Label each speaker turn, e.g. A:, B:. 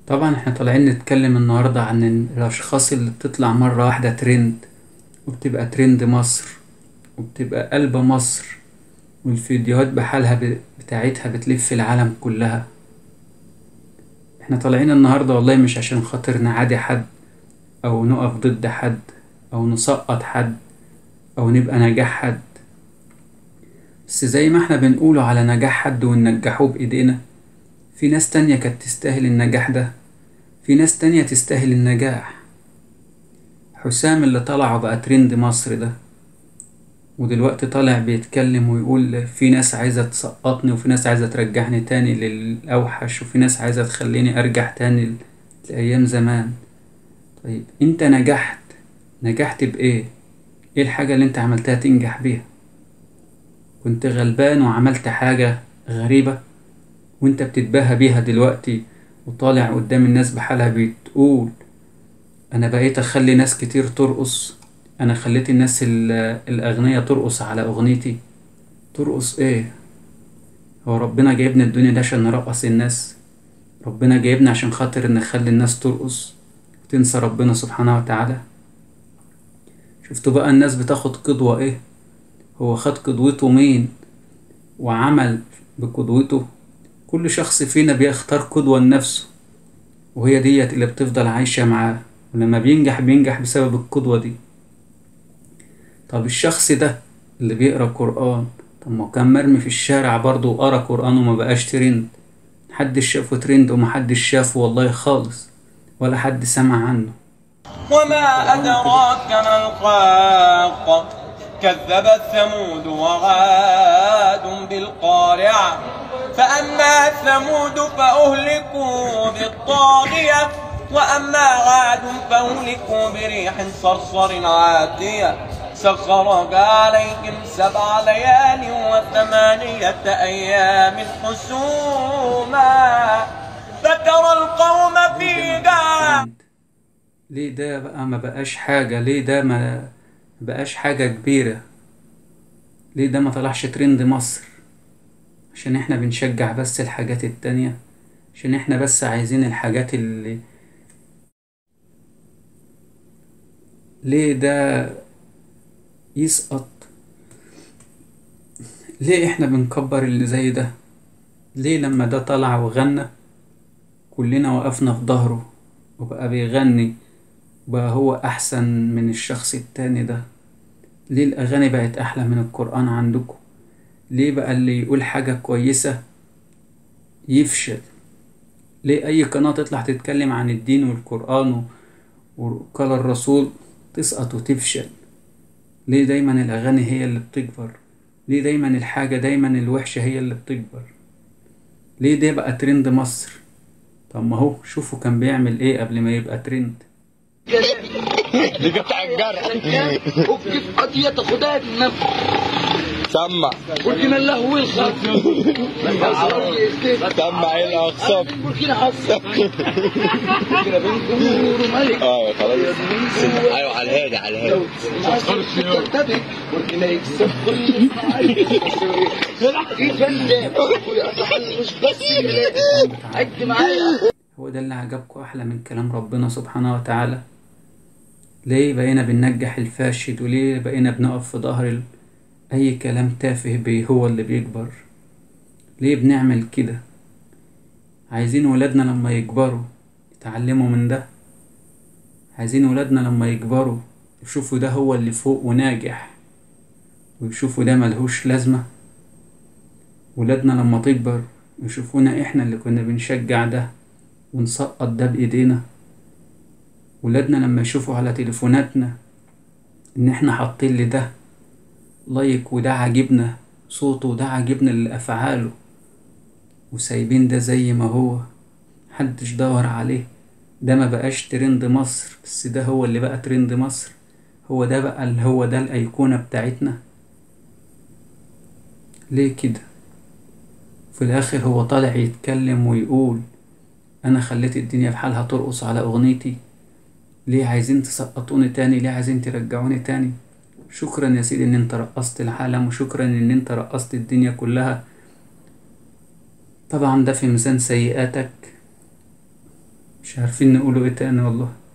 A: طبعا احنا طالعين نتكلم النهاردة عن الأشخاص اللي بتطلع مرة واحدة ترند وبتبقى ترند مصر وبتبقى قلب مصر والفيديوهات بحالها ب- بتاعتها بتلف العالم كلها احنا طالعين النهاردة والله مش عشان خاطر نعادي حد أو نقف ضد حد أو نسقط حد أو نبقى نجاح حد بس زي ما احنا بنقوله على نجاح حد وننجحوه بإيدينا في ناس تانية كانت تستاهل النجاح ده في ناس تانية تستاهل النجاح حسام اللي طلع وبقى ترند مصر ده ودلوقتي طالع بيتكلم ويقول في ناس عايزة تسقطني وفي ناس عايزة ترجعني تاني للأوحش وفي ناس عايزة تخليني أرجع تاني لأيام زمان طيب انت نجحت نجحت بإيه؟ ايه الحاجة اللي انت عملتها تنجح بيها؟ كنت غلبان وعملت حاجة غريبة وانت بتتباهى بيها دلوقتي وطالع قدام الناس بحالها بتقول انا بقيت اخلي ناس كتير ترقص انا خليت الناس ال- الاغنياء ترقص على اغنيتي ترقص ايه هو ربنا جايبنا الدنيا دي عشان نرقص الناس ربنا جايبنا عشان خاطر نخلي الناس ترقص وتنسى ربنا سبحانه وتعالى شفتوا بقى الناس بتاخد قدوة ايه هو خد قدوته مين وعمل بقدوته كل شخص فينا بيختار قدوة لنفسه وهي ديت اللي بتفضل عايشة معاه ولما بينجح بينجح بسبب القدوة دي طب الشخص ده اللي بيقرا قرآن طب ما هو كان مرمي في الشارع برضه وقرا قرآن وما بقاش ترند محدش شافه ترند ومحدش شافه والله خالص ولا حد سمع عنه
B: وما أدراك ما الحاقة كذبت ثمود وعاد بالقارعة فأما ثمود فأهلكوا بالطاغية وأما عاد فأهلكوا بريح صرصر عاتية سخرها عليهم سبع ليال وثمانية أيام حسوما فترى القوم فيها
A: ترند. ليه ده بقى ما بقاش حاجة ليه ده ما بقاش حاجة كبيرة ليه ده ما طلعش ترند مصر عشان احنا بنشجع بس الحاجات التانية عشان احنا بس عايزين الحاجات اللي ليه ده يسقط ليه احنا بنكبر اللي زي ده ليه لما ده طلع وغنى كلنا وقفنا في ظهره وبقى بيغني بقى هو أحسن من الشخص التاني ده ليه الأغاني بقت أحلى من القرآن عندكم ليه بقى اللي يقول حاجة كويسة يفشل ليه أي قناة تطلع تتكلم عن الدين والقرآن و- وقال الرسول تسقط وتفشل ليه دايما الأغاني هي اللي بتكبر ليه دايما الحاجة دايما الوحشة هي اللي بتكبر ليه ده بقى ترند مصر طب ما هو شوفوا كان بيعمل ايه قبل ما يبقى ترند
C: دي بتاع الجرح
D: وكيف قضية تاخدها النفس
C: سمع
D: بوركينا اللهوي الخط
C: سمع ايه الاقسام
D: بوركينا حصة بوركينا بين جمهور وملك
C: اه خلاص ايوه على الهادي على الهادي
D: ترتبك بوركينا يكسب كل يفندم مش بس عد معايا
A: هو ده اللي عجبكم احلى من كلام ربنا سبحانه وتعالى ليه بقينا بننجح الفاشل وليه بقينا بنقف في ظهر ال- اي كلام تافه بيه هو اللي بيكبر ليه بنعمل كده عايزين ولادنا لما يكبروا يتعلموا من ده عايزين ولادنا لما يكبروا يشوفوا ده هو اللي فوق وناجح ويشوفوا ده ملهوش لازمة ولادنا لما تكبر يشوفونا احنا اللي كنا بنشجع ده ونسقط ده بإيدينا ولادنا لما يشوفوا على تليفوناتنا إن إحنا حاطين لده لايك وده عاجبنا صوته وده عاجبنا لأفعاله وسايبين ده زي ما هو محدش دور عليه ده ما بقاش ترند مصر بس ده هو اللي بقى ترند مصر هو ده بقى اللي هو ده الأيقونة بتاعتنا ليه كده في الآخر هو طالع يتكلم ويقول أنا خليت الدنيا في حالها ترقص على أغنيتي ليه عايزين تسقطوني تاني ليه عايزين ترجعوني تاني شكرا يا سيدي إن أنت رقصت العالم وشكرا إن أنت رقصت الدنيا كلها طبعا ده في ميزان سيئاتك مش عارفين نقوله ايه تاني والله